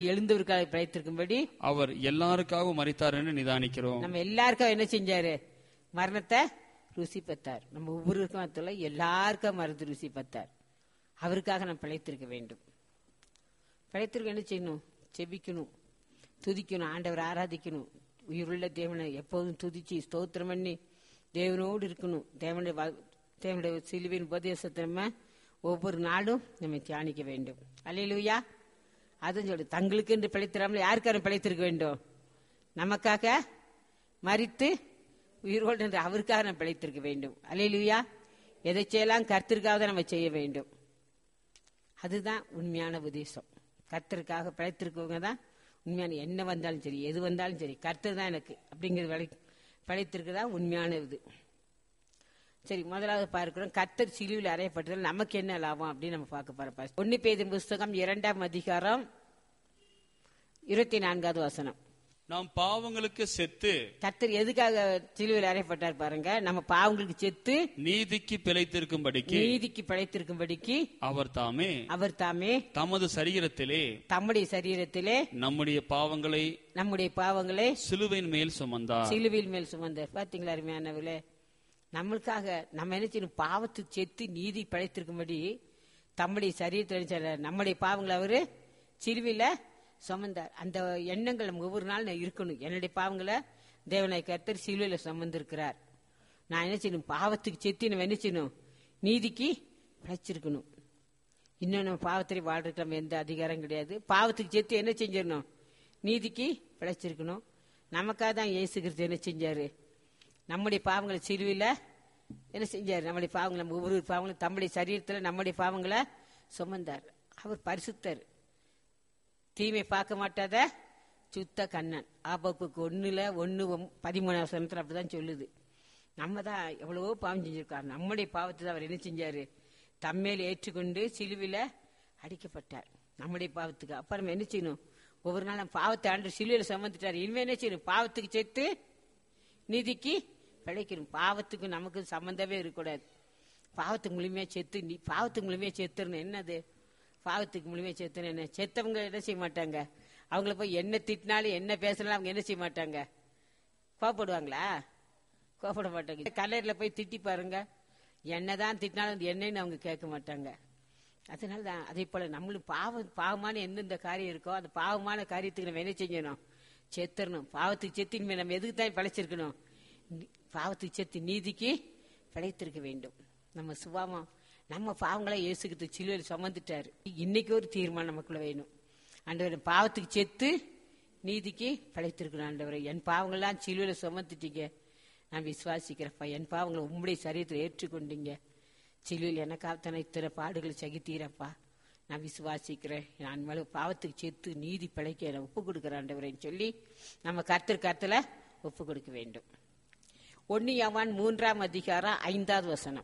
எழுந்தவருக்காக பிழைத்திருக்கும்படி அவர் எல்லாருக்காகவும் மறித்தார் என்று நிதானிக்கிறோம் நம்ம எல்லாருக்கும் என்ன செஞ்சாரு மரணத்தை ருசி பத்தார் நம்ம ஒவ்வொருக்கும் அதுல எல்லாருக்கும் மருந்து ருசி பத்தார் அவருக்காக நம்ம பிழைத்திருக்க வேண்டும் பிழைத்திருக்க என்ன செய்யணும் செபிக்கணும் துதிக்கணும் ஆண்டவர் ஆராதிக்கணும் உயிருள்ள தேவனை எப்போதும் துதிச்சு ஸ்தோத்திரம் பண்ணி தேவனோடு இருக்கணும் தேவனுடைய வ- தேவனுடைய சிலுவின் உபதேசத்தை நம்ம ஒவ்வொரு நாளும் நம்ம தியானிக்க வேண்டும் அல்லையிலுயா அதுவும் சொல்லு தங்களுக்கு என்று பிழைத்திராமல் யாருக்காரும் பிழைத்திருக்க வேண்டும் நமக்காக மறித்து உயிரோடு என்று அவருக்காக நம்ம பிழைத்திருக்க வேண்டும் அல்லையிலுயா எதை செய்யலாம் கர்த்தருக்காக தான் நம்ம செய்ய வேண்டும் அதுதான் உண்மையான உபதேசம் கர்த்தருக்காக பிழைத்திருக்கவங்க தான் உண்மையான என்ன வந்தாலும் சரி எது வந்தாலும் சரி கர்த்தர் தான் எனக்கு அப்படிங்கிறது விளை பிழைத்திருக்கு தான் உண்மையான இது சரி முதலாவது பார்க்கிறோம் கர்த்தர் சிலுவில் அறையப்பட்டதில் நமக்கு என்ன லாபம் அப்படின்னு நம்ம பார்க்க போறோம் ஒன்னு பேதின் புஸ்தகம் இரண்டாம் அதிகாரம் இருபத்தி நான்காவது வசனம் நாம் பாவங்களுக்கு செத்து கர்த்தர் எதுக்காக சிலுவையில் அறையப்பட்டார் பாருங்க நம்ம பாவங்களுக்கு செத்து நீதிக்கு பிழைத்திருக்கும்படிக்கு நீதிக்கு பிழைத்திருக்கும்படிக்கு அவர் தாமே அவர் தாமே தமது சரீரத்திலே தம்முடைய சரீரத்திலே நம்முடைய பாவங்களை நம்முடைய பாவங்களை சிலுவையின் மேல் சுமந்தார் சிலுவையில் மேல் சுமந்தார் பாத்தீங்களா அருமையானவர்களே நம்மளுக்காக நம்ம என்ன செய்யணும் பாவத்துக்கு செத்து நீதி படைத்திருக்கும்படி தம்முடைய சரீரத்தில் என்ன செய்றார்? நம்முடைய பாவங்களை அவரு சிலுவையில சுமந்தார் அந்த எண்ணங்கள் நம்ம ஒவ்வொரு நாள் நான் இருக்கணும் என்னுடைய பாவங்களை தேவனை கர்த்தர் சிலுவையில சுமந்திருக்கிறார் நான் என்ன செய்யணும் பாவத்துக்கு செத்து நம்ம என்ன செய்யணும் நீதிக்கு பிழைச்சிருக்கணும் இன்னும் நம்ம பாவத்தில் வாழ்றதுக்கு நம்ம எந்த அதிகாரம் கிடையாது பாவத்துக்கு செத்து என்ன செஞ்சிடணும் நீதிக்கு பிழைச்சிருக்கணும் நமக்காக தான் இயேசு கிறிஸ்து என்ன செஞ்சாரு நம்முடைய பாவங்களை சிலுவையில் என்ன செஞ்சார் நம்முடைய பாவங்களை நம்ம ஒவ்வொரு பாவங்களும் தம்முடைய சரீரத்தில் நம்முடைய பாவங்களை சுமந்தார் அவர் பரிசுத்தர் தீமை பார்க்க மாட்டாத சுத்த கண்ணன் ஆபப்புக்கு ஒண்ணுல ஒன்னு பதிமூணாவது வசனத்துல அப்படிதான் சொல்லுது நம்ம தான் எவ்வளவோ பாவம் செஞ்சிருக்கார் நம்முடைய பாவத்தை தான் அவர் என்ன செஞ்சாரு தம்மேல் ஏற்றுக்கொண்டு சிலுவில அடிக்கப்பட்டார் நம்முடைய பாவத்துக்கு அப்ப நம்ம என்ன செய்யணும் ஒவ்வொரு நாள் நம்ம பாவத்தை ஆண்டு சிலுவையில சுமந்துட்டார் இனிமே என்ன செய்யணும் பாவத்துக்கு சேர்த்து நீதிக்கு பிழைக்கணும் பாவத்துக்கு நமக்கு சம்பந்தமே இருக்கக்கூடாது பாவத்துக்கு முழுமையா செத்து நீ பாவத்துக்கு முழுமையா செத்துறணும் என்னது பாவத்துக்கு முழுமையா செத்துன்னு என்ன செத்தவங்க என்ன செய்ய மாட்டாங்க அவங்கள போய் என்ன திட்டினாலும் என்ன பேசினாலும் அவங்க என்ன செய்ய மாட்டாங்க கோவப்படுவாங்களா கோவப்பட மாட்டாங்க கல்லறையில் போய் திட்டி பாருங்க என்னதான் திட்டினாலும் அது என்னன்னு அவங்க கேட்க மாட்டாங்க அதனால தான் அதே போல நம்மளும் பாவம் பாவமான எந்தெந்த காரியம் இருக்கோ அந்த பாவமான காரியத்துக்கு நம்ம என்ன செய்யணும் செத்துறணும் பாவத்துக்கு செத்து இனிமே நம்ம எதுக்கு தான் பிழைச்சிருக்கணும் நி- பாவத்துக்கு செத்து நீதிக்கு பிழைத்திருக்க வேண்டும் நம்ம சுபாவம் நம்ம பாவங்களை இயேசுகிட்டு சிலுவையில் சுமந்துட்டாரு இன்னைக்கு ஒரு தீர்மானம் நமக்குள்ள வேணும் ஆண்டவர் பாவத்துக்கு செத்து நீதிக்கு பிழைத்திருக்கணும் ஆண்டவரை என் பாவங்கள்லாம் சிலுவையில் சுமந்துட்டீங்க நான் விசுவாசிக்கிறப்பா என் பாவங்களை உம்முடைய சரீரத்தில் ஏற்றுக்கொண்டீங்க சிலுவையில் எனக்காக தானே இத்தனை பாடுகளை சகித்தீரப்பா நான் விசுவாசிக்கிறேன் நான் மேல பாவத்துக்கு செத்து நீதி பிழைக்க நான் ஒப்பு கொடுக்குறேன் ஆண்டவரேன்னு சொல்லி நம்ம கர்த்தர் கருத்துல ஒப்பு கொடுக்க வேண்டும் ஒன்னு யவான் மூன்றாம் அதிகாரம் ஐந்தாவது வசனம்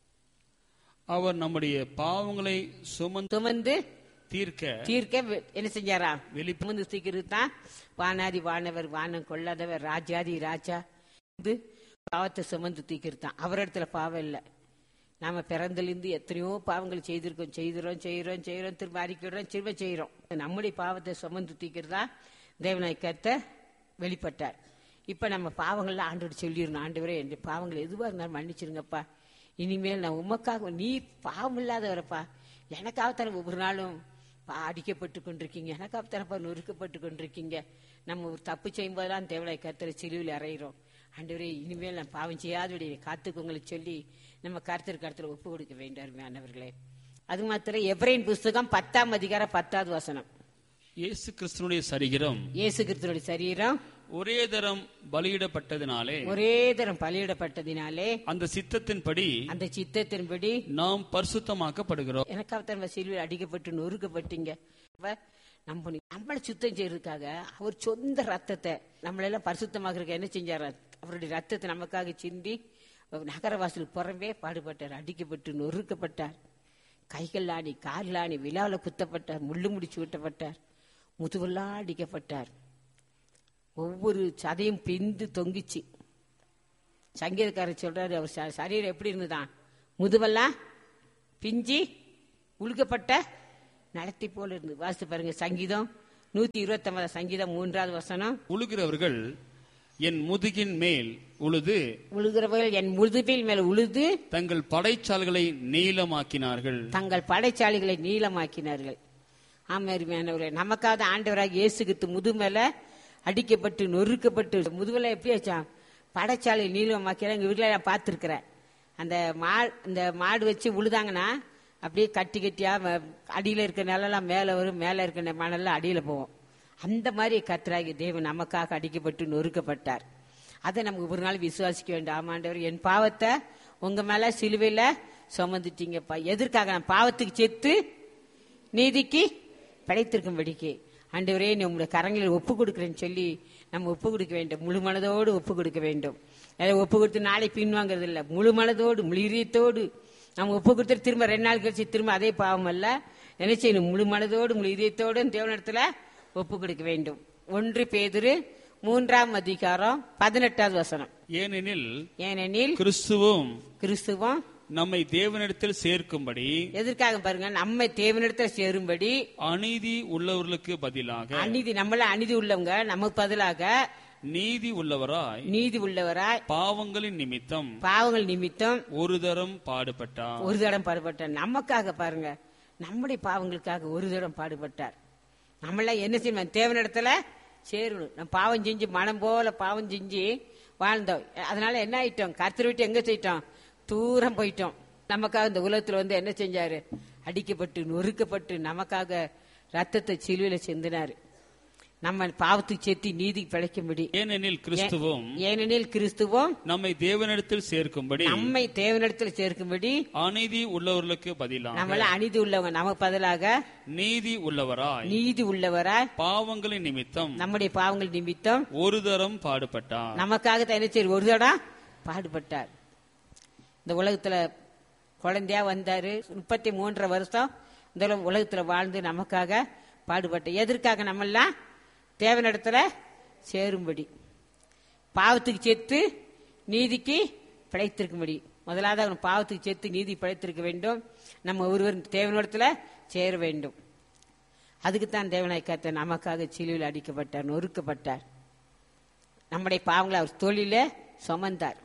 அவர் நம்முடைய பாவங்களை சுமந்து சுமந்து தீர்க்க தீர்க்க வெ- என்ன செஞ்சாரா வெளி- சுமந்து தீர்க்கிறது தான் வானாதி வானவர் வானம் கொள்ளாதவர் ராஜாதி ராஜா இது பாவத்தை சுமந்து தீர்க்கிறது தான் அவரிடத்துல பாவம் இல்லை நாம பிறந்திலிருந்து எத்தனையோ பாவங்கள் செய்திருக்கோம் செய்கிறோம் செய்கிறோம் செய்கிறோம் திரும்ப அறிக்கிறோம் திரும்ப செய்கிறோம் நம்முடைய பாவத்தை சுமந்து தீர்க்கிறதா தேவனாய் கர்த்தர் வெளிப்பட்டார் இப்ப நம்ம பாவங்கள்ல ஆண்டோடு சொல்லிடணும் ஆண்டவரே என் பாவங்கள் எதுவா இருந்தாலும் மன்னிச்சிருங்கப்பா இனிமேல் நான் உமக்காக நீ பாவம் இல்லாதவரப்பா எனக்காகத்தானே ஒவ்வொரு நாளும் பா- அடிக்கப்பட்டு கொண்டிருக்கீங்க எனக்காகத்தானப்பா நொறுக்கப்பட்டு கொண்டிருக்கீங்க நம்ம ஒரு தப்பு செய்யும்போதெல்லாம் தேவனாய் கர்த்தரை சிலுவில் அறையிறோம் ஆண்டவரே இனிமேல் நான் பாவம் செய்யாதபடி காத்துக்கோங்களை சொல்லி நம்ம கருத்தர் கருத்துல ஒப்பு கொடுக்க வேண்டும் அருமையானவர்களே அது மாத்திரம் எப்ரைன் புஸ்தகம் பத்தாம் அதிகாரம் பத்தாவது வசனம் இயேசு கிறிஸ்துனுடைய சரீரம் இயேசு கிறிஸ்துவோட சரீரம் ஒரே தரம் பலியிடப்பட்டதினாலே ஒரே தரம் பலியிடப்பட்டதினாலே அந்த சித்தத்தின்படி அந்த சித்தத்தின்படி நாம் பரிசுத்தமாக்கப்படுகிறோம் எனக்காகத்தான் சிலுவையில் அடிக்கப்பட்டு நொறுக்கப்பட்டீங்க அப்ப நம்ம நம்மளை சுத்தம் செய்யறதுக்காக அவர் சொந்த ரத்தத்தை நம்மளெல்லாம் பரிசுத்தமாக்குறதுக்கு என்ன செஞ்சார் அவருடைய ரத்தத்தை நமக்காக சிந்தி நகரவாசல் புறம்பே பாடுபட்டார் அடிக்கப்பட்டு நொறுக்கப்பட்டார் கைகள் ஆணி கால் ஆணி விழாவில் குத்தப்பட்டார் முள்ளு முடிச்சு விட்டப்பட்டார் முதுவெல்லாம் அடிக்கப்பட்டார் ஒவ்வொரு சதையும் பிந்து தொங்கிச்சு சங்கீதக்காரர் சொல்றாரு அவர் ச- சரீரம் எப்படி இருந்ததான் முதுவெல்லாம் பிஞ்சி உழுக்கப்பட்ட நடத்தி போல இருந்து வாசித்து பாருங்க சங்கீதம் நூத்தி இருபத்தி ஒன்பது சங்கீதம் மூன்றாவது வசனம் உழுகிறவர்கள் என் முதுகின் மேல் உழுது உழுகிறவர்கள் என் முதுகில் மேல் உழுது தங்கள் படைச்சால்களை நீளமாக்கினார்கள் தங்கள் படைச்சாலிகளை நீளமாக்கினார்கள் ஆமாருமையானவர்களே நமக்காவது ஆண்டவராக இயேசு கிறிஸ்து முது மேல அடிக்கப்பட்டு நொறுக்கப்பட்டு முதுகுல எப்படி வச்சான் படைச்சாலை நீளமாக்கிறேன் எங்க வீட்டுல நான் பார்த்துருக்கிறேன் அந்த மா இந்த மாடு வச்சு உழுதாங்கன்னா அப்படியே கட்டி கட்டியா ம- அடியில இருக்க நிலம்லாம் மேல வரும் மேல இருக்க நெ- மணல்லாம் அடியில போவோம் அந்த மாதிரி கர்த்தராகி தேவன் நமக்காக அடிக்கப்பட்டு நொறுக்கப்பட்டார் அதை நமக்கு ஒரு நாள் விசுவாசிக்க வேண்டும் ஆமாண்டவர் என் பாவத்தை உங்க மேல சிலுவையில சுமந்துட்டீங்கப்பா எதற்காக நான் பாவத்துக்கு செத்து நீதிக்கு படைத்திருக்கும்படிக்கு ஆண்டவரே நீ உங்களுடைய கரங்களில் ஒப்பு கொடுக்குறேன்னு சொல்லி நம்ம ஒப்பு கொடுக்க வேண்டும் முழு மனதோடு ஒப்பு கொடுக்க வேண்டும் அதை ஒப்பு கொடுத்து நாளை பின்வாங்கிறது இல்லை முழு மனதோடு முழு இதயத்தோடு நம்ம ஒப்பு கொடுத்துட்டு திரும்ப ரெண்டு நாள் கழிச்சு திரும்ப அதே பாவம் அல்ல என்ன செய்யணும் முழு மனதோடு முழு இதயத்தோடு தேவனிடத்துல ஒப்பு கொடுக்க வேண்டும் ஒன்று பேதுரு மூன்றாம் அதிகாரம் பதினெட்டாவது வசனம் ஏனெனில் ஏனெனில் கிறிஸ்துவும் கிறிஸ்துவம் நம்மை தேவனிடத்தில் சேர்க்கும்படி எதற்காக பாருங்க நம்மை தேவனிடத்துல சேரும்படி அநீதி உள்ளவர்களுக்கு பதிலாக அநீதி நம்மள அநீதி உள்ளவங்க நமக்கு பதிலாக நீதி உள்ளவராய் நீதி உள்ளவராய் பாவங்களின் நிமித்தம் பாவங்கள் நிமித்தம் ஒரு தரம் பாடுபட்டார் ஒரு தடம் பாடுபட்டார் நமக்காக பாருங்க நம்முடைய பாவங்களுக்காக ஒரு தடம் பாடுபட்டார் நம்மளாம் என்ன செய்யணும் தேவனிடத்துல சேரணும் நம்ம பாவம் செஞ்சு மனம் போல பாவம் செஞ்சு வாழ்ந்தோம் அதனால என்ன ஆயிட்டோம் கர்த்தர் விட்டு எங்க போயிட்டோம் தூரம் போயிட்டோம் நமக்காக இந்த உலகத்துல வந்து என்ன செஞ்சாரு அடிக்கப்பட்டு நொறுக்கப்பட்டு நமக்காக ரத்தத்தை சிலுவையில சிந்தினாரு நம்ம பாவத்துக்கு சேர்த்து நீதி பிழைக்கும்படி ஏனெனில் கிறிஸ்துவும் ஏனெனில் கிறிஸ்துவும் நம்மை தேவனிடத்தில் சேர்க்கும்படி நம்மை தேவனிடத்தில் சேர்க்கும்படி அநீதி உள்ளவர்களுக்கு பதிலாக நம்மள அநீதி உள்ளவங்க நமக்கு பதிலாக நீதி உள்ளவராய் நீதி உள்ளவராய் பாவங்களின் நிமித்தம் நம்முடைய பாவங்கள் நிமித்தம் ஒரு தரம் பாடுபட்டார் நமக்காக தனிச்சேரி ஒரு தடா பாடுபட்டார் இந்த உலகத்துல குழந்தையா வந்தாரு முப்பத்தி மூன்றரை வருஷம் இந்த உல- உலகத்துல வாழ்ந்து நமக்காக பாடுபட்டார் எதற்காக நம்மெல்லாம் தேவனிடத்துல சேரும்படி பாவத்துக்கு செத்து நீதிக்கு பிழைத்திருக்கும்படி முதலாவது அவன் பாவத்துக்கு செத்து நீதி பிழைத்திருக்க வேண்டும் நம்ம ஒருவர் தேவனிடத்துல சேர வேண்டும் அதுக்குத்தான் தேவனாய் கர்த்தர் நமக்காக சிலுவையில் அடிக்கப்பட்டார் நொறுக்கப்பட்டார் நம்முடைய பாவங்களை அவர் தோளில சுமந்தார்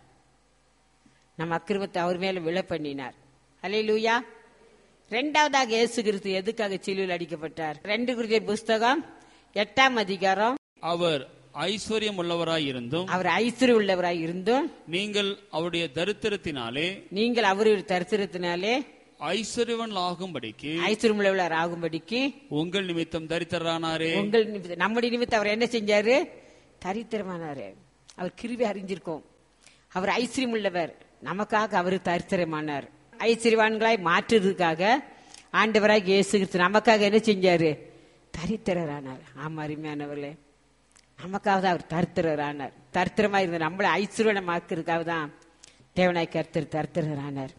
நம்ம அக்கிரமத்தை அவர் மேல விழ பண்ணினார் அலே லூயா ரெண்டாவதாக இயேசு கிறிஸ்து எதுக்காக சிலுவையில் அடிக்கப்பட்டார் ரெண்டு குறித்த புஸ்தகம் எட்டாம் அதிகாரம் அவர் ஐஸ்வர்யம் உள்ளவராய் இருந்தும் அவர் ஐஸ்வர்யம் உள்ளவராய் இருந்தும் நீங்கள் அவருடைய தரித்திரத்தினாலே நீங்கள் அவருடைய தரித்திரத்தினாலே ஐஸ்வர்யவன் ஆகும்படிக்கு ஐஸ்வர்யம் உள்ளவர் ஆகும்படிக்கு உங்கள் நிமித்தம் தரித்திரரானாரே உங்கள் நிமித்தம் நம்முடைய நிமித்தம் அவர் என்ன செஞ்சாரு தரித்திரமானாரு அவர் கிருவி அறிஞ்சிருக்கோம் அவர் ஐஸ்வர்யம் உள்ளவர் நமக்காக அவர் தரித்திரமானார் ஐஸ்வர்யவான்களாய் மாற்றுறதுக்காக ஆண்டவராக இயேசு கிறிஸ்து நமக்காக என்ன செஞ்சாரு தரித்திரரானார் ஆமா அருமையானவர்களே நமக்காக தான் அவர் தரித்திரரானார் தரித்திரமா இருந்த நம்மளை ஐஸ்வர்யமாக்குறதுக்காக தான் தேவனாய் கர்த்தர் தரித்திரரானார்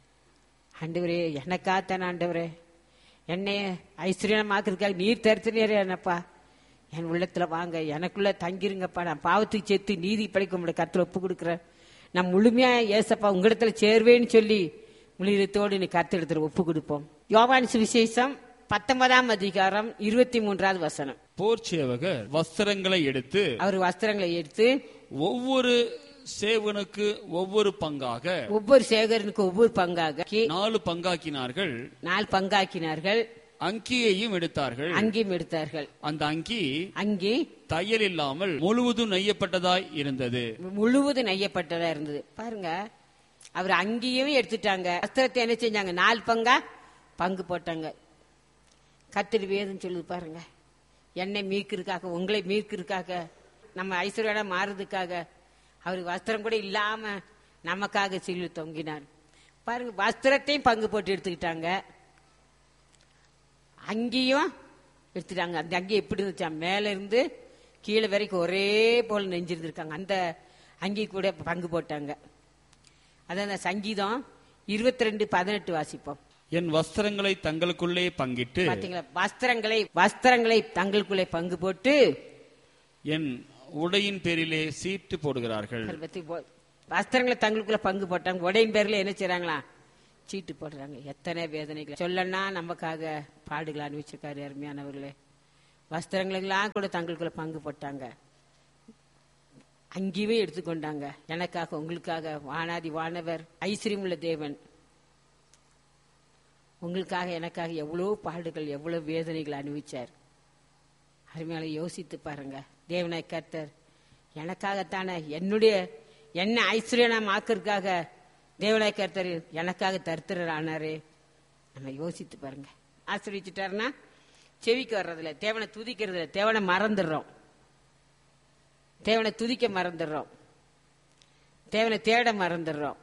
ஆண்டவரே எனக்காகத்தான் ஆண்டவரே என்னைய ஐஸ்வர்யமாக்குறதுக்காக நீர் தரித்திரே என்னப்பா என் உள்ளத்துல வாங்க எனக்குள்ள தங்கிருங்கப்பா நான் பாவத்துக்கு சேர்த்து நீதி படைக்க உங்களுடைய கருத்துல ஒப்பு கொடுக்குறேன் நான் முழுமையா ஏசப்பா உங்களிடத்துல சேர்வேன்னு சொல்லி முழுதத்தோடு நீ கருத்து இடத்துல ஒப்பு கொடுப்போம் யோவான் சுவிசேஷம் பத்தொன்பதாம் அதிகாரம் இருபத்தி மூன்றாவது வசனம் போர் சேவகர் வஸ்திரங்களை எடுத்து அவர் வஸ்திரங்களை எடுத்து ஒவ்வொரு சேவனுக்கு ஒவ்வொரு பங்காக ஒவ்வொரு சேகரனுக்கு ஒவ்வொரு பங்காக நாலு பங்காக்கினார்கள் நாலு பங்காக்கினார்கள் அங்கியையும் எடுத்தார்கள் அங்கேயும் எடுத்தார்கள் அந்த அங்கி அங்கே தையல் இல்லாமல் முழுவதும் நெய்யப்பட்டதாய் இருந்தது முழுவதும் நெய்யப்பட்டதா இருந்தது பாருங்க அவர் அங்கேயும் எடுத்துட்டாங்க வஸ்திரத்தை என்ன செஞ்சாங்க நாலு பங்கா பங்கு போட்டாங்க கத்திரி வேதம் சொல்லுது பாருங்க என்னை மீட்கிறதுக்காக உங்களை மீட்கிறதுக்காக நம்ம ஐஸ்வர்யா மாறுறதுக்காக அவர் வஸ்திரம் கூட இல்லாம நமக்காக சில்லு தொங்கினார் பாருங்க வஸ்திரத்தையும் பங்கு போட்டு எடுத்துக்கிட்டாங்க அங்கேயும் எடுத்துட்டாங்க அந்த அங்கே எப்படி இருந்துச்சா மேல இருந்து கீழே வரைக்கும் ஒரே போல் நெஞ்சிருந்திருக்காங்க அந்த அங்கி கூட பங்கு போட்டாங்க அதான் அந்த சங்கீதம் இருபத்தி ரெண்டு பதினெட்டு வாசிப்போம் என் வஸ்திரங்களை தங்களுக்குள்ளே பங்கிட்டு பாத்தீங்களா வஸ்திரங்களை வஸ்திரங்களை தங்களுக்குள்ளே பங்கு போட்டு என் உடையின் பேரிலே சீட்டு போடுகிறார்கள் அதை பத்தி போ- வஸ்திரங்களை தங்களுக்குள்ள பங்கு போட்டாங்க உடையின் பேர்ல என்ன செய்றாங்களா சீட்டு போடுறாங்க எத்தனை வேதனைகள் சொல்லனா நமக்காக பாடுகள் அனுபவிச்சிருக்காரு அருமையானவர்களே வஸ்திரங்களெல்லாம் கூட தங்களுக்குள்ள பங்கு போட்டாங்க அங்கேயுமே எடுத்துக்கொண்டாங்க எனக்காக உங்களுக்காக வானாதி வானவர் ஐஸ்வர்யமுள்ள தேவன் உங்களுக்காக எனக்காக எவ்வளோ பாடுகள் எவ்வளோ வேதனைகள் அனுபவிச்சார் அருமையால யோசித்து பாருங்க தேவனை கர்த்தர் எனக்காகத்தானே என்னுடைய என்ன ஐஸ்வர்யம் ஆக்கிறதுக்காக தேவனை கர்த்தர் எனக்காக தருத்திரர் ஆனாரு நம்ம யோசித்து பாருங்க ஆசிரியச்சிட்டாருன்னா செவிக்கு வர்றதில்ல தேவனை துதிக்கிறதுல தேவனை மறந்துடுறோம் தேவனை துதிக்க மறந்துடுறோம் தேவனை தேட மறந்துடுறோம்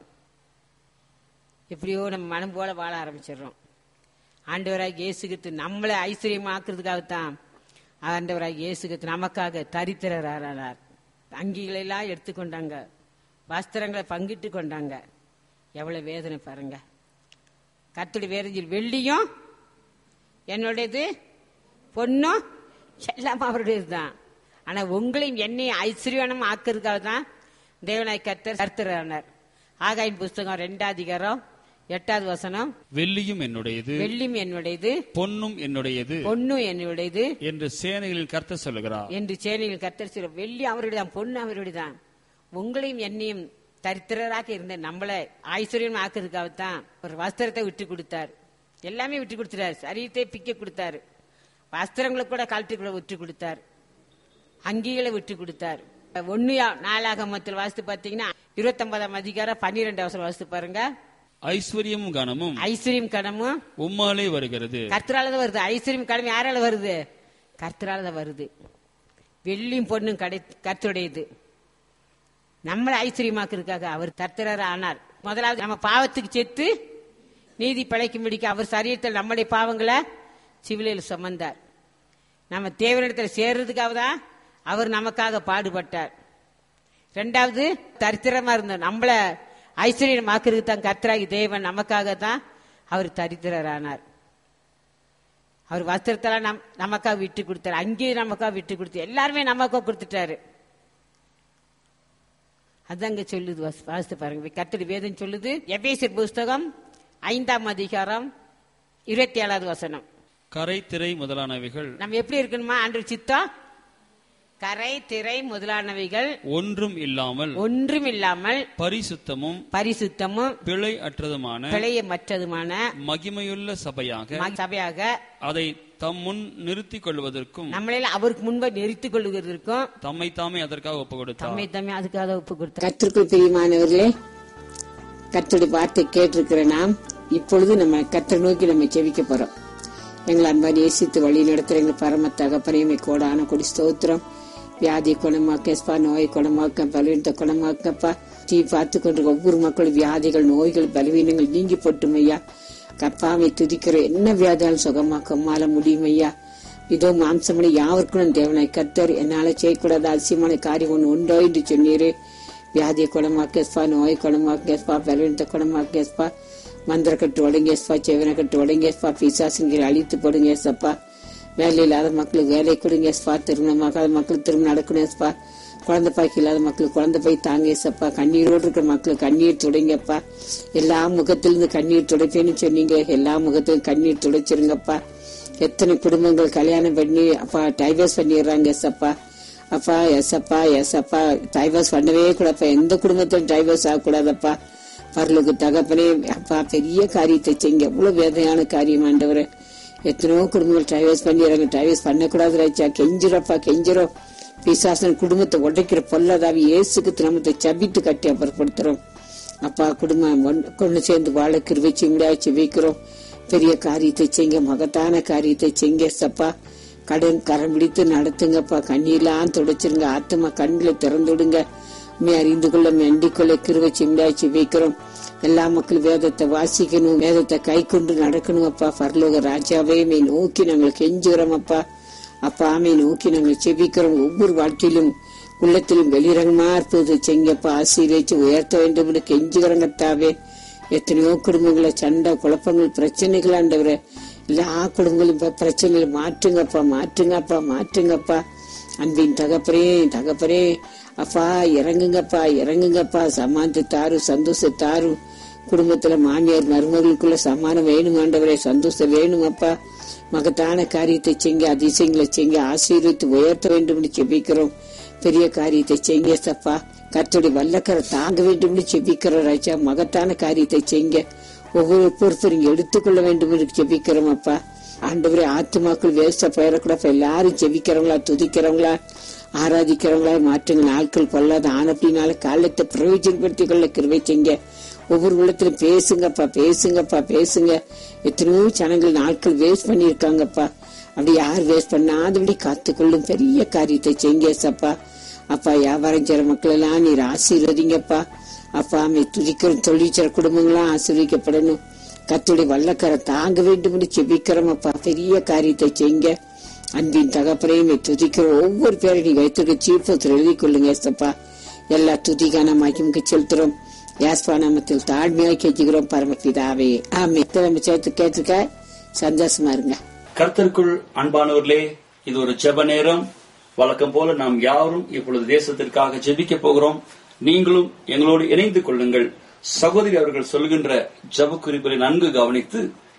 எப்படியோ நம்ம மனம் போல வாழ ஆரம்பிச்சிடுறோம் ஆண்டவராக இயேசுகித்து நம்மளை ஐஸ்வர்யமாக்குறதுக்காகத்தான் ஆண்டவராக இயேசுகித்து நமக்காக தரித்திரர் ஆனார் அங்கிகளெல்லாம் எடுத்துக்கொண்டாங்க வஸ்திரங்களை பங்கிட்டு கொண்டாங்க எவ்வளவு வேதனை பாருங்க கத்துடி வேதஞ்சில் வெள்ளியும் என்னுடையது பொண்ணும் எல்லாம் அவருடையது தான் ஆனா உங்களையும் என்னையும் ஐஸ்வர்யனம் ஆக்குறதுக்காக தான் தேவனாய் கர்த்தர் கர்த்தரானார் ஆகாயின் புஸ்தகம் ரெண்டாவது அதிகாரம் எட்டாவது வசனம் வெள்ளியும் என்னுடையது வெள்ளியும் என்னுடையது பொன்னும் என்னுடையது பொண்ணும் என்னுடையது என்று சேனைகளின் கர்த்தர் சொல்லுகிறார் என்று சேனையில் கர்த்தர் சொல்ல வெள்ளி அவருடையதான் பொண்ணு அவருடையதான் உங்களையும் என்னையும் தரித்திரராக இருந்த நம்மளை ஐஸ்வர்யம் ஆக்குறதுக்காகத்தான் ஒரு வஸ்திரத்தை விட்டு கொடுத்தார் எல்லாமே விட்டு கொடுத்துட்டாரு சரீரத்தை பிக்க கொடுத்தாரு வஸ்திரங்களை கூட கழட்டி கூட விட்டு கொடுத்தார் அங்கிகளை விட்டு கொடுத்தார் ஒன்னு நாளாக மொத்தத்தில் வாசித்து பார்த்தீங்கன்னா இருபத்தொன்பதாம் அதிகாரம் பன்னிரெண்டு அவசரம் வாசித்து பாருங்க ஐஸ்வர்யமும் கனமும் ஐஸ்வர்யம் கடமும் உம்மாலே வருகிறது கர்த்தரால தான் வருது ஐஸ்வர்யம் கடமை யாரால வருது கர்த்தரால தான் வருது வெள்ளியும் பொண்ணும் கடை கர்த்தருடையது நம்மளை ஐஸ்வர்யமாக்குறதுக்காக அவர் கர்த்தரர் ஆனார் முதலாவது நம்ம பாவத்துக்கு செத்து நீதி பிழைக்கும்படிக்கு அவர் சரீரத்தில் நம்முடைய பாவங்களை சிவிலையில் சுமந்தார் நம்ம தேவனிடத்தில் சேர்றதுக்காக தான் அவர் நமக்காக பாடுபட்டார் ரெண்டாவது தரித்திரமா இருந்தோம் நம்மள ஐஸ்வர்யமாக்குறதுக்கு தான் கர்த்தராகி தேவன் நமக்காக தான் அவர் தரித்திரரானார் அவர் வஸ்திரத்தெல்லாம் நம் நமக்காக விட்டு கொடுத்தாரு அங்கேயும் நமக்காக விட்டு கொடுத்து எல்லாருமே நமக்காக கொடுத்துட்டாரு அதாங்க சொல்லுது வாசி- வாசித்து பாருங்க கர்த்தடி வேதம் சொல்லுது எபேசியர் புஸ்தகம் ஐந்தாம் அதிகாரம் இருபத்தி ஏழாவது வசனம் கரை திரை முதலானவைகள் நம்ம எப்படி இருக்கணுமா ஆண்டு சித்தம் கரை திரை முதலானவைகள் ஒன்றும் இல்லாமல் ஒன்றும் இல்லாமல் பரிசுத்தமும் பரிசுத்தமும் பிழை அற்றதுமான பிழையமற்றதுமான மகிமையுள்ள சபையாக ம- சபையாக அதை தம் முன் நிறுத்திக் கொள்வதற்கும் நம்மள அவருக்கு முன்பு நிறுத்திக் கொள்வதற்கும் தம்மை தாமே அதற்காக ஒப்பு கொடுத்தார் தம்மை தம்மை அதுக்காக ஒப்பு கொடுத்தார் கத்திற்குள் பிரியமானவர்களே கர்த்தருடைய வார்த்தை கேட்டிருக்கிற நாம் இப்பொழுது நம்ம கர்த்தரை நோக்கி நம்ம ஜெபிக்க போறோம் எங்களை அன்பா நேசித்து வழி நடத்துற எங்க பரம தகப்பனையுமே கோடான கொடி ஸ்தோத்திரம் வியாதி குணமாக்கப்பா நோய் குணமாக்க பலவீனத்தை குணமாக்கப்பா டீ பார்த்து கொண்டு ஒவ்வொரு மக்களும் வியாதிகள் நோய்கள் பலவீனங்கள் நீங்கி போட்டும் ஐயா கப்பாவை துதிக்கிற என்ன வியாதியாலும் சுகமாக்க மால முடியும் ஐயா இதோ மாம்சமணி யாவருக்கும் தேவனை கத்தர் என்னால செய்யக்கூடாத அதிசயமான காரியம் ஒன்று உண்டோ என்று சொன்னீரே வியாதியை குணமாக்கேஸ்பா நோய் குணமாக்கேஸ்பா பலவீனத்தை குணமாக்கேஸ்பா மந்திர கட்டு உடங்கேஸ்பா செவனை கட்டு உடங்கேஸ்பா பிசாசுங்கிற அழித்து போடுங்கேசப்பா வேலை இல்லாத மக்களுக்கு வேலை கொடுங்கேஸ்பா திருமணமாகாத மக்களுக்கு திருமணம் நடக்கணும்ப்பா குழந்தை பாய்க்கு இல்லாத மக்களுக்கு குழந்தை போய் தாங்கேசப்பா கண்ணீரோடு இருக்கிற மக்களுக்கு கண்ணீர் துடைங்கப்பா எல்லா முகத்திலிருந்து கண்ணீர் துடைப்பேன்னு சொன்னீங்க எல்லா முகத்திலும் கண்ணீர் துடைச்சிருங்கப்பா எத்தனை குடும்பங்கள் கல்யாணம் பண்ணி அப்பா டைவர்ஸ் பண்ணிடுறாங்க எஸ்அப்பா அப்பா எஸ்அப்பா எஸ்அப்பா டைவர்ஸ் பண்ணவே கூடாப்பா எந்த குடும்பத்திலும் டைவர்ஸ் ஆகக்கூடாதப்பா பரலுக்கு தகப்பனே அப்பா பெரிய காரியத்தை செய்யுங்க எவ்வளவு வேதனையான காரியம் ஆண்டவரே எத்தனையோ குடும்பங்கள் டைவர்ஸ் பண்ணிடுறாங்க டைவர்ஸ் பண்ணக்கூடாது ராஜா கெஞ்சிரப்பா கெஞ்சிரும் பிசாசன் குடும்பத்தை உடைக்கிற பொல்லதாவி இயேசுக்கு திருமணத்தை சபித்து கட்டி அப்புறப்படுத்துறோம் அப்பா குடும்பம் ஒண்ணு- கொண்டு சேர்ந்து வாழ கிருவிச்சு முடியாச்சு வைக்கிறோம் பெரிய காரியத்தை செய்யுங்க மகத்தான காரியத்தை செய்யுங்க சப்பா கடன் கரம் பிடித்து நடத்துங்கப்பா கண்ணீர்லாம் துடைச்சிருங்க ஆத்மா கண்களை திறந்து விடுங்க உண்மை அறிந்து கொள்ள மெண்டிக் கொள்ள கிருவச்சி முடியாச்சு வைக்கிறோம் எல்லா மக்களும் வேதத்தை வாசிக்கணும் வேதத்தை கை கொண்டு நடக்கணும் அப்பா பரலோக ராஜாவே மே நோக்கி நாங்கள் கெஞ்சுகிறோம் அப்பா அப்பா ஆமை நோக்கி நாங்கள் செபிக்கிறோம் ஒவ்வொரு வாழ்க்கையிலும் உள்ளத்திலும் வெளிரங்கமா இருப்பது செங்கப்பா ஆசீர்வச்சு உயர்த்த வேண்டும் என்று கெஞ்சுகிறோம் கர்த்தாவே எத்தனையோ குடும்பங்கள சண்டை குழப்பங்கள் பிரச்சனைகள் ஆண்டவரே எல்லா குடும்பங்களும் இப்ப பிரச்சனைகளை மாற்றுங்கப்பா மாற்றுங்கப்பா மாற்றுங்கப்பா அன்பின் தகப்பரே தகப்பரே அப்பா இறங்குங்கப்பா இறங்குங்கப்பா சமாந்து தாரு சந்தோஷ தாரு குடும்பத்துல மாமியார் மருமகளுக்குள்ள சமானம் வேணும் ஆண்டவரே சந்தோஷம் வேணும் அப்பா மகத்தான காரியத்தை செய்ய அதிசயங்களை செய்ய ஆசீர்வித்து உயர்த்த வேண்டும் என்று செபிக்கிறோம் பெரிய காரியத்தை செய்ய சப்பா கர்த்தருடைய வல்லக்கரை தாங்க வேண்டும் என்று செபிக்கிறோம் ராஜா மகத்தான காரியத்தை செய்ய ஒவ்வொரு பொறுப்பு நீங்க எடுத்துக்கொள்ள வேண்டும் என்று செபிக்கிறோம் அப்பா ஆண்டவரே ஆத்துமாக்கள் வேஸ்டா போயிடக்கூட இப்ப எல்லாரும் செபிக்கிறவங்களா துதிக்கிறவங்களா ஆராதிக்கிறவங்களா மாற்றுங்க நாட்கள் கொள்ளாத ஆனப்படினால காலத்தை பிரயோஜனப்படுத்திக் கொள்ள கிருவை செய்ங்க ஒவ்வொரு உள்ளத்திலும் பேசுங்கப்பா பேசுங்கப்பா பேசுங்க எத்தனையோ ஜனங்கள் நாட்கள் வேஸ்ட் பண்ணியிருக்காங்கப்பா அப்படி யார் வேஸ்ட் பண்ணாதபடி காத்துக்கொள்ளும் பெரிய காரியத்தை செய்ங்க சப்பா அப்பா வியாபாரம் செய்ற மக்கள் எல்லாம் நீர் ஆசீர்வதிங்கப்பா அப்பா அம்மை துதிக்கிற தொழிற்சர குடும்பங்களாம் ஆசீர்வதிக்கப்படணும் கத்துடைய வல்லக்கரை தாங்க வேண்டும் என்று செபிக்கிறோம் அப்பா பெரிய காரியத்தை செய்ங்க அன்பின் தகப்பனையுமே துதிக்கிற ஒவ்வொரு பேரையும் நீ வைத்திருக்க சீப்பத்தில் எழுதி கொள்ளுங்க ஏசப்பா எல்லா துதிகான மகிமுக்கு செலுத்துறோம் யாஸ்பா நாமத்தில் தாழ்மையாக கேட்கிறோம் பரமபிதாவே ஆமே நம்ம சேர்த்து கேட்டுக்க சந்தோஷமா இருங்க கர்த்தருக்குள் அன்பானவர்களே இது ஒரு ஜெப நேரம் வழக்கம் போல நாம் யாரும் இப்பொழுது தேசத்திற்காக ஜெபிக்க போகிறோம் நீங்களும் எங்களோடு இணைந்து கொள்ளுங்கள் சகோதரி அவர்கள் சொல்கின்ற ஜெப குறிப்புகளை நன்கு கவனித்து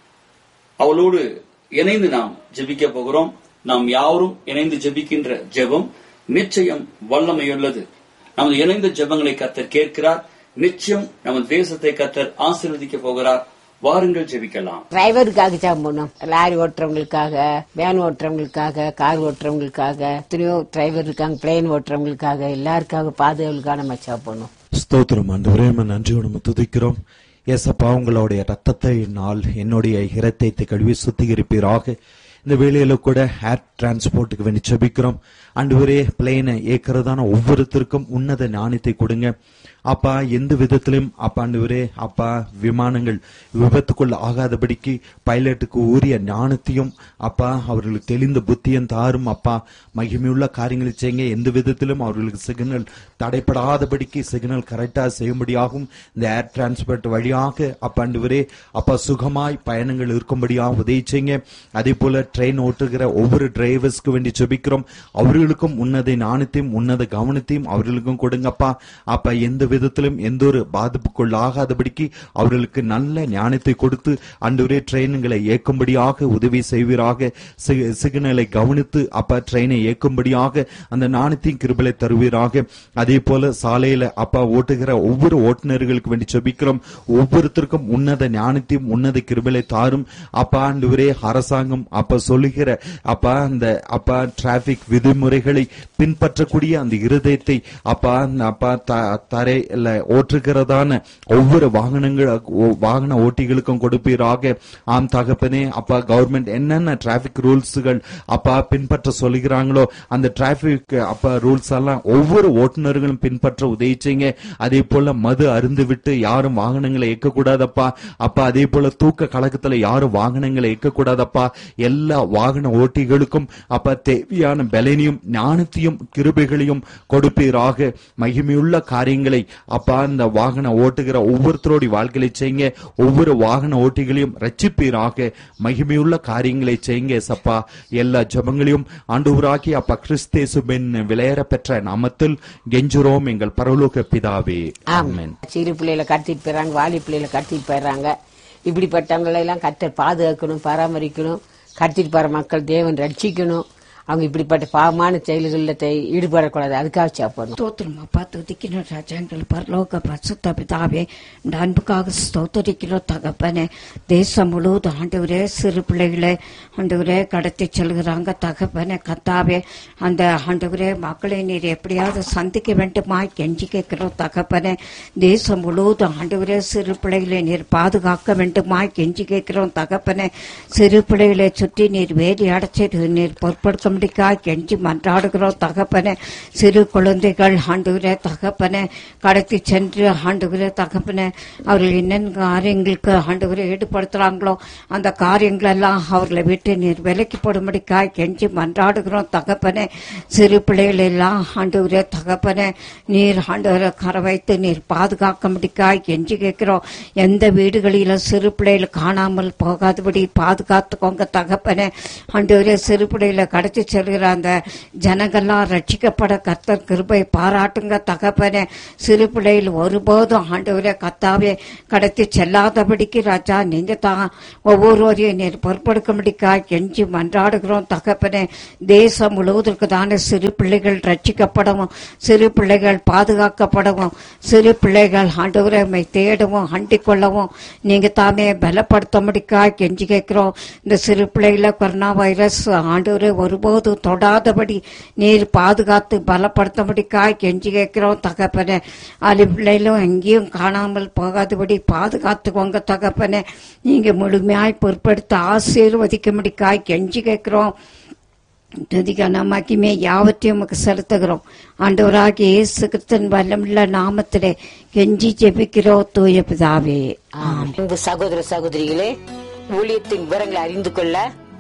அவளோடு இணைந்து நாம் ஜெபிக்க போகிறோம் நாம் யாவரும் இணைந்து ஜெபிக்கின்ற ஜெபம் நிச்சயம் வல்லமையுள்ளது நமது இணைந்த ஜெபங்களை கத்தர் கேட்கிறார் நிச்சயம் நமது தேசத்தை கத்தர் ஆசீர்வதிக்க போகிறார் வாருங்கள் ஜெபிக்கலாம் டிரைவருக்காக ஜாம் பண்ணோம் லாரி ஓட்டுறவங்களுக்காக வேன் ஓட்டுறவங்களுக்காக கார் ஓட்டுறவங்களுக்காக எத்தனையோ டிரைவர் இருக்காங்க பிளேன் ஓட்டுறவங்களுக்காக எல்லாருக்காக பாதுகாவலுக்காக நம்ம ஜாப் பண்ணோம் ஸ்தோத்திரம் ஆண்டவரே உம்மை நன்றியோடு நம்ம துதிக்கிறோம் ஏசப்பா உங்களுடைய ரத்தத்தை நாள் என்னுடைய இரத்தத்தை கழுவி சுத்திகரிப்பீராக இந்த வேலையில கூட ஏர் டிரான்ஸ்போர்ட்டுக்கு வேண்டி செபிக்கிறோம் ஆண்டவரே பிளேனை ஏக்கிறதான ஒவ்வொருத்தருக்கும் உன்னத ஞானத்தை கொடுங்க அப்பா எந்த விதத்திலும் அப்பா ஆண்டவரே அப்பா விமானங்கள் விபத்துக்குள் ஆகாதபடிக்கு பைலட்டுக்கு உரிய ஞானத்தையும் அப்பா அவர்களுக்கு தெளிந்த புத்தியும் தாரும் அப்பா மகிமையுள்ள காரியங்களை செய்யுங்க எந்த விதத்திலும் அவர்களுக்கு சிக்னல் தடைப்படாதபடிக்கு சிக்னல் கரெக்டா செய்யும்படியாகும் இந்த ஏர் டிரான்ஸ்போர்ட் வழியாக அப்பா ஆண்டவரே அப்பா சுகமாய் பயணங்கள் இருக்கும்படியாக உதவி செய்யுங்க அதே போல ட்ரெயின் ஓட்டுகிற ஒவ்வொரு டிரைவர்ஸ்க்கு வேண்டி செபிக்கிறோம் அவர்களுக்கும் உன்னத ஞானத்தையும் உன்னத கவனத்தையும் அவர்களுக்கும் கொடுங்கப்பா அப்பா எந்த விதத்திலும் எந்த ஒரு பாதிப்புக்குள் ஆகாதபடிக்கு அவர்களுக்கு நல்ல ஞானத்தை கொடுத்து அன்றுவரே ட்ரெயின்களை இயக்கும்படியாக உதவி செய்வீராக சி- சிக்னலை கவனித்து அப்பா ட்ரெயினை இயக்கும்படியாக அந்த ஞானத்தையும் கிருபலை தருவீராக அதே போல சாலையில அப்பா ஓட்டுகிற ஒவ்வொரு ஓட்டுநர்களுக்கு வேண்டி செபிக்கிறோம் ஒவ்வொருத்தருக்கும் உன்னத ஞானத்தையும் உன்னத கிருபலை தாரும் அப்பா ஆண்டவரே அரசாங்கம் அப்பா சொல்லுகிற அப்பா அந்த அப்பா டிராபிக் விதிமுறைகளை பின்பற்றக்கூடிய அந்த இருதயத்தை அப்பா அந்த அப்பா த- தரையில ஓட்டுகிறதான ஒவ்வொரு வாகனங்கள் ஓ- வாகன ஓட்டிகளுக்கும் கொடுப்பீராக ஆம் தகப்பனே அப்பா கவர்மெண்ட் என்னென்ன டிராபிக் ரூல்ஸ்கள் அப்பா பின்பற்ற சொல்லுகிறாங்களோ அந்த டிராபிக் அப்பா ரூல்ஸ் எல்லாம் ஒவ்வொரு ஓட்டுநர்களும் பின்பற்ற உதவி செய்யுங்க அதே போல மது அருந்து விட்டு யாரும் வாகனங்களை இயக்கக்கூடாதப்பா அப்பா அதே போல தூக்க கலக்கத்துல யாரும் வாகனங்களை இயக்கக்கூடாதப்பா எல்லா வாகன ஓட்டிகளுக்கும் அப்பா தேவையான பலனையும் ஞானத்தையும் கிருபைகளையும் கொடுப்பீராக மகிமையுள்ள காரியங்களை அப்பா இந்த வாகன ஓட்டுகிற ஒவ்வொருத்தரோட வாழ்க்கையை செய்யுங்க ஒவ்வொரு வாகன ஓட்டிகளையும் ரட்சிப்பீராக மகிமையுள்ள காரியங்களை செய்யுங்க சப்பா எல்லா ஜபங்களையும் ஆண்டவராகி அப்பா கிறிஸ்தேசுபின் விளையாட பெற்ற நாமத்தில் கெஞ்சுரோம் எங்கள் பரலோக பிதாவே ஆமென் சிறு பிள்ளைகளை கடத்திட்டு போயிடுறாங்க வாலி பிள்ளைகளை கடத்திட்டு போயிடுறாங்க இப்படிப்பட்டவங்களை எல்லாம் கத்தர் பாதுகாக்கணும் பராமரிக்கணும் கடத்திட்டு போற மக்கள் தேவன் ரட்சிக்கணும் அவங்க இப்படிப்பட்ட பாவமான செயல்களில் தெ- ஈடுபடக்கூடாது அதுக்காக சாப்பிடணும் ஸ்தோத்திரம் அப்பா துதிக்கிற ராஜாங்கள் பரலோக பசுத்த பிதாவே இந்த அன்புக்காக ஸ்தோத்தரிக்கிற தகப்பனே தேசம் முழுவதும் ஆண்டவரே சிறு பிள்ளைகளை ஆண்டவரே கடத்தி செல்கிறாங்க தகப்பனே கத்தாவே அந்த ஆண்டவரே மக்களை நீர் எப்படியாவது சந்திக்க வேண்டுமா கெஞ்சி கேட்கிறோம் தகப்பனே தேசம் முழுவதும் ஆண்டவரே சிறு பிள்ளைகளை நீர் பாதுகாக்க வேண்டுமா கெஞ்சி கேட்கிறோம் தகப்பனே சிறு பிள்ளைகளை சுற்றி நீர் வேலி அடைச்சிட்டு நீர் பொறுப்படுத்த முடிக்காய் கெஞ்சி மன்றாடுகிறோம் தகப்பனே சிறு குழந்தைகள் ஆண்டுகிற தகப்பனே கடத்தி சென்று ஆண்டுகிற தகப்பனே அவர்கள் என்னென்ன காரியங்களுக்கு ஆண்டுகிற ஈடுபடுத்துறாங்களோ அந்த காரியங்கள் எல்லாம் அவர்களை விட்டு நீர் விலக்கி போடும்படிக்காய் கெஞ்சி மன்றாடுகிறோம் தகப்பனே சிறு பிள்ளைகள் எல்லாம் ஆண்டுகிற தகப்பனே நீர் ஆண்டுகிற கரை வைத்து நீர் பாதுகாக்க முடிக்காய் கெஞ்சி கேட்கிறோம் எந்த வீடுகளிலும் சிறு பிள்ளைகள் காணாமல் போகாதபடி பாதுகாத்துக்கோங்க தகப்பனே ஆண்டவரே சிறு பிள்ளைகளை கடத்தி செல்கிற அந்த ஜனங்கள்லாம் ரட்சிக்கப்பட கர்த்தர் கிருபை பாராட்டுங்க தகப்பனே சிறு பிள்ளைகள் ஒருபோதும் ஆண்டவரே கத்தாவே கடத்தி செல்லாதபடிக்கு ராஜா நீங்க தான் ஒவ்வொருவரையும் நீர் பொறுப்படுக்கும்படிக்கா கெஞ்சி மன்றாடுகிறோம் தகப்பனே தேசம் முழுவதற்கு தானே சிறு பிள்ளைகள் ரட்சிக்கப்படவும் சிறு பிள்ளைகள் பாதுகாக்கப்படவும் சிறு பிள்ளைகள் ஆண்டவரை உம்மை தேடவும் அண்டிக் கொள்ளவும் நீங்க தாமே பலப்படுத்தும்படிக்கா கெஞ்சி கேட்கிறோம் இந்த சிறு பிள்ளைகள கொரோனா வைரஸ் ஆண்டவரை ஒருபோதும் தொடாதபடி நீர் பாதுகாத்து பலப்படுத்தும்படிக்கா கெஞ்சி கேட்கிறோம் தகப்பனே அது பிள்ளைகளும் எங்கேயும் காணாமல் போகாதபடி பாதுகாத்துக்கோங்க தகப்பனே நீங்க முழுமையாய் பொறுப்படுத்த ஆசீர்வதிக்கும்படிக்காய் கெஞ்சி கேட்கிறோம் துதிக்கான மகிமே யாவற்றையும் உமக்கு செலுத்துகிறோம் ஆண்டவராகிய இயேசு கிறிஸ்தன் வல்லமுள்ள நாமத்திலே கெஞ்சி ஜெபிக்கிறோம் தூய பிதாவே அன்பு சகோதர சகோதரிகளே ஊழியத்தின் விவரங்களை அறிந்து கொள்ள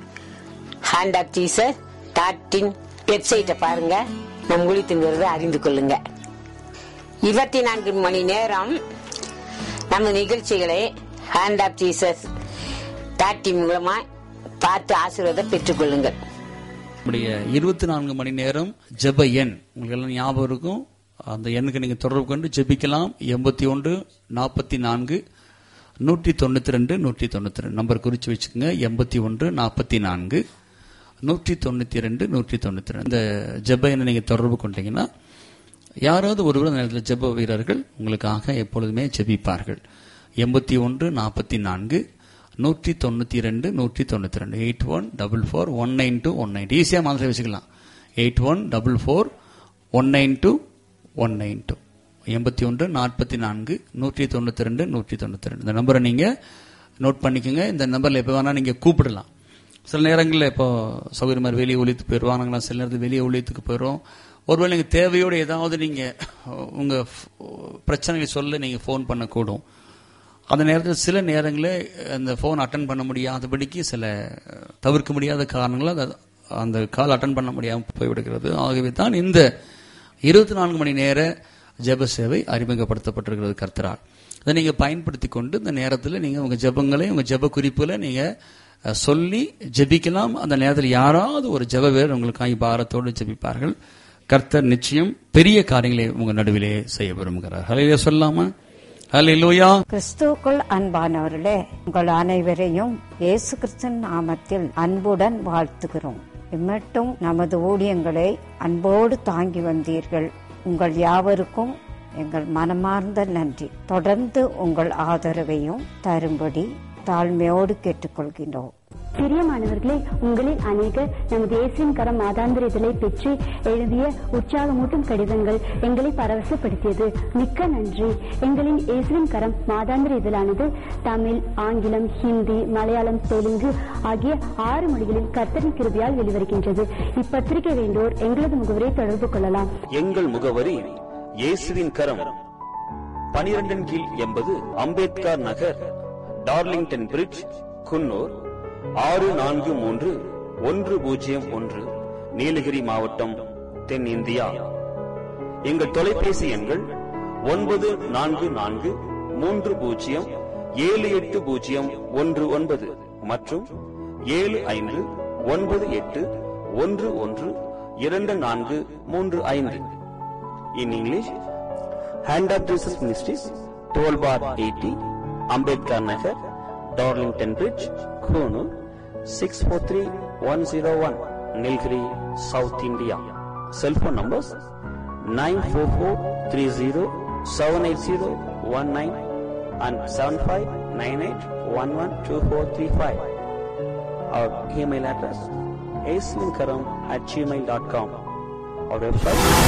ஹேண்ட் ஆப் ஜீசஸ் டாட்டின் வெப்சைட்டை பாருங்க நம் ஊழியத்தின் விவரத்தை அறிந்து கொள்ளுங்க இருபத்தி நான்கு மணி நேரம் நம்ம நிகழ்ச்சிகளை ஹேண்ட் ஆப் ஜீசஸ் டாட்டின் மூலமா பார்த்து ஆசீர்வாதம் பெற்றுக்கொள்ளுங்கள் நம்முடைய இருபத்தி நான்கு மணி நேரம் ஜெப எண் உங்களுக்கு எல்லாம் ஞாபகம் இருக்கும் அந்த எண்ணுக்கு நீங்க தொடர்பு கொண்டு ஜெபிக்கலாம் எண்பத்தி ஒன்று நாற்பத்தி நான்கு நூற்றி தொண்ணூத்தி ரெண்டு நூற்றி தொண்ணூத்தி ரெண்டு நம்பர் குறிச்சு வச்சுக்கோங்க எண்பத்தி ஒன்று நாற்பத்தி நான்கு நூற்றி தொண்ணூத்தி ரெண்டு நூற்றி தொண்ணூத்தி ரெண்டு இந்த ஜெப எண்ணை நீங்க தொடர்பு கொண்டீங்கன்னா யாராவது ஒருவர் அந்த நேரத்தில் ஜெப வீரர்கள் உங்களுக்காக எப்பொழுதுமே ஜெபிப்பார்கள் எண்பத்தி ஒன்று நாற்பத்தி நான்கு நூற்றி தொண்ணூற்றி ரெண்டு நூற்றி தொண்ணூற்றி ரெண்டு eight one double four one nine two one nine ஈஸியாக மாதிரி வச்சுக்கலாம் eight one double four one nine two one nine two எண்பத்தி ஒன்று நாற்பத்தி நான்கு நூற்றி தொண்ணூற்றி ரெண்டு நூற்றி தொண்ணூற்றி ரெண்டு இந்த நம்பரை நீங்கள் நோட் பண்ணிக்கோங்க இந்த நம்பரில் எப்போ வேணால் நீங்கள் கூப்பிடலாம் சில நேரங்களில் இப்போ சௌகரியமாக மாதிரி வெளியே ஒழித்து போயிடுவோம் நாங்களாம் சில நேரத்தில் வெளியே ஒழித்துக்கு போயிடுவோம் ஒருவேளை நீங்கள் தேவையோடு ஏதாவது நீங்கள் உங்கள் பிரச்சனைகளை சொல்ல நீங்கள் ஃபோன் பண்ணக்கூடும் அந்த நேரத்தில் சில நேரங்களில் அந்த ஃபோன் அட்டன் பண்ண முடியாதபடிக்கு சில அஹ், தவிர்க்க முடியாத காரணங்களால் அந்த- அந்த கால் அட்டன் பண்ண முடியாமல் போய்விடுகிறது ஆகவே தான் இந்த இருபத்தி நான்கு மணி நேர ஜெப சேவை அறிமுகப்படுத்தப்பட்டிருக்கிறது கர்த்தரால் இதை நீங்கள் பயன்படுத்தி கொண்டு இந்த நேரத்தில் நீங்கள் உங்கள் ஜெபங்களை உங்கள் ஜெப குறிப்புல நீங்கள் அஹ், சொல்லி ஜெபிக்கலாம் அந்த நேரத்தில் யாராவது ஒரு ஜெப வீரர் உங்களுக்காக பாரத்தோடு ஜெபிப்பார்கள் கர்த்தர் நிச்சயம் பெரிய காரியங்களை உங்கள் நடுவிலே செய்ய விரும்புகிறார் ஹலையிலே சொல்லாமா ஹலையிலோயா கிறிஸ்துவுக்குள் அன்பானவர்களே உங்கள் அனைவரையும் இயேசு கிறிஸ்தன் நாமத்தில் அன்புடன் வாழ்த்துகிறோம் இம்மட்டும் நமது ஊழியங்களை அன்போடு தாங்கி வந்தீர்கள் உங்கள் யாவருக்கும் எங்கள் மனமார்ந்த நன்றி தொடர்ந்து உங்கள் ஆதரவையும் தரும்படி தாழ்மையோடு கேட்டுக்கொள்கின்றோம் பிரியமானவர்களே உங்களில் அநேகர் நமது இயேசுவின் கரம் மாதாந்திர இதழை பெற்று எழுதிய உற்சாகமூட்டும் கடிதங்கள் எங்களை பரவசப்படுத்தியது மிக்க நன்றி எங்களின் இயேசுவின் கரம் மாதாந்திர இதழானது தமிழ் ஆங்கிலம் ஹிந்தி மலையாளம் தெலுங்கு ஆகிய ஆறு மொழிகளில் கர்த்தரின் கிருபையால் வெளிவருகின்றது இப்பத்திரிகை வேண்டோர் எங்களது முகவரை தொடர்பு கொள்ளலாம் எங்கள் முகவரி இயேசுவின் கரம் பனிரெண்டின் கீழ் எண்பது அம்பேத்கர் நகர் டார்லிங்டன் பிரிட்ஜ் குன்னூர் ஆறு நான்கு மூன்று ஒன்று பூஜ்ஜியம் ஒன்று நீலகிரி மாவட்டம் தென் இந்தியா எங்கள் தொலைபேசி எண்கள் ஒன்பது நான்கு நான்கு மூன்று பூஜ்ஜியம் ஏழு எட்டு பூஜ்ஜியம் ஒன்று ஒன்பது மற்றும் ஏழு ஐந்து ஒன்பது எட்டு ஒன்று ஒன்று இரண்டு நான்கு மூன்று ஐந்து in English hand of Jesus ministries twelve bar eighty Ambedkar Nagar Darlington bridge Coonoor six four three one zero one Nilgiri south India cellphone numbers nine four four three zero seven eight zero one nine and seven five nine eight one one two four three five our email address ஏஸ்லின்கரம் at Gmail dot com our website